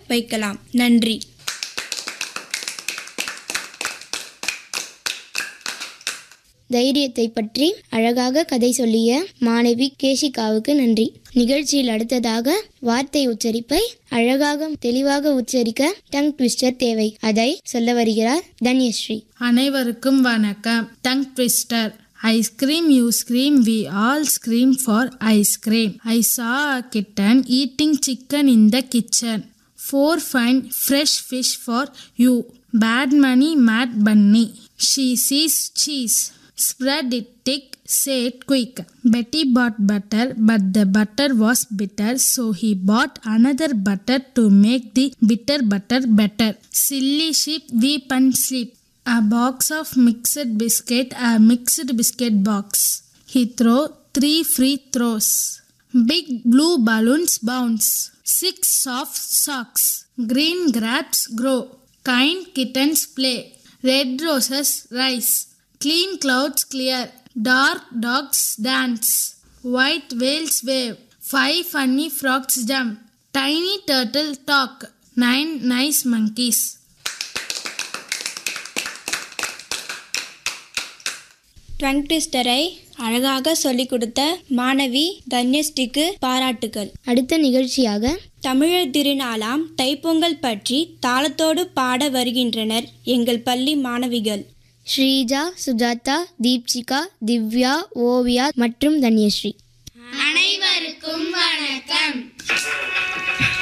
வைக்கலாம் நன்றி தைரியத்தை பற்றி அழகாக கதை சொல்லிய மாணவி கேஷிகாவுக்கு நன்றி நிகழ்ச்சியில் அடுத்ததாக வார்த்தை உச்சரிப்பை அழகாக தெளிவாக உச்சரிக்க டங் ட்விஸ்டர் தேவை அதை சொல்ல வருகிறார் தன்யஸ்ரீ அனைவருக்கும் வணக்கம் tongue twister ice cream you scream we all scream for ice cream I saw a kitten eating chicken in the kitchen four fine fresh fish for you bad money mad bunny she sees cheese spread it thick say it quick betty bought butter but the butter was bitter so he bought another butter to make the bitter butter better silly sheep weep and sleep a box of mixed biscuit a mixed biscuit box he throw three free throws big blue balloons bounce six soft socks green grapes grow kind kittens play red roses rise Clean clouds clear, dark dogs dance, white whales wave, five funny frogs jump, tiny turtle talk, nine nice monkeys. Tongue ட்விஸ்டரை அழகாக சொல்லிக் கொடுத்த மாணவி தன்யஸ்ரீக்கு பாராட்டுகள் அடுத்த நிகழ்ச்சியாக தமிழர் திருநாளாம் தைப்பொங்கல் பற்றி தாளத்தோடு பாட வருகின்றனர் எங்கள் பள்ளி மாணவிகள் ஸ்ரீஜா சுஜாதா தீப்சிகா திவ்யா ஓவியா மற்றும் தன்யஸ்ரீ அனைவருக்கும் வணக்கம்